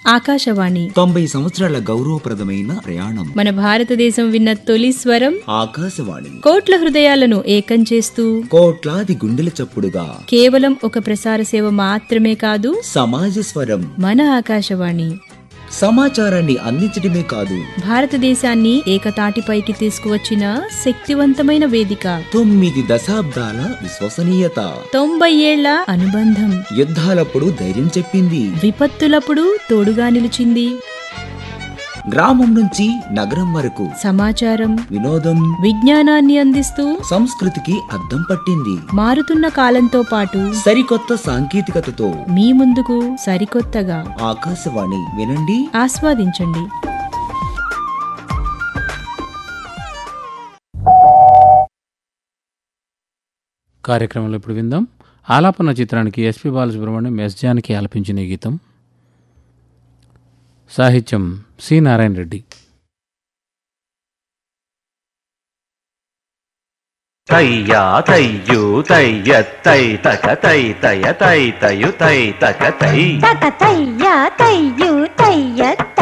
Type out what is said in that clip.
ఆకాశవాణి తొంభై సంవత్సరాల గౌరవప్రదమైన ప్రయాణం మన భారతదేశం విన్న తొలి స్వరం ఆకాశవాణి కోట్ల హృదయాలను ఏకం చేస్తూ కోట్లాది గుండెల చప్పుడుగా కేవలం ఒక ప్రసార సేవ మాత్రమే కాదు సమాజ స్వరం మన ఆకాశవాణి సమాచారాన్ని అందించడమే కాదు భారతదేశాన్ని ఏకతాటిపైకి తీసుకువచ్చిన శక్తివంతమైన వేదిక తొమ్మిది దశాబ్దాల విశ్వసనీయత తొంభై ఏళ్ల అనుబంధం యుద్ధాలప్పుడు ధైర్యం చెప్పింది విపత్తులప్పుడు తోడుగా నిలిచింది గ్రామం నుంచి నగరం వరకు సమాచారం వినోదం విజ్ఞానాన్ని అందిస్తూ సంస్కృతికి అద్దం పట్టింది మారుతున్న కాలంతో పాటు సరికొత్త సాంకేతికతతో మీ ముందుకు సరికొత్తగా ఆకాశవాణి వినండి ఆస్వాదించండి కార్యక్రమంలో ఇప్పుడు విందాం ఆలాపన చిత్రానికి ఎస్పి బాలసుబ్రహ్మణ్యం ఎస్ జానకి ఆలపించిన ఈ గీతం సాహిత్యం సి నారాయణ రెడ్డి తయ్యా తయ్యు తయ్య తై తక తై తయ తై తయు తై తక తై తక తయ్య తయ్యు తయ్య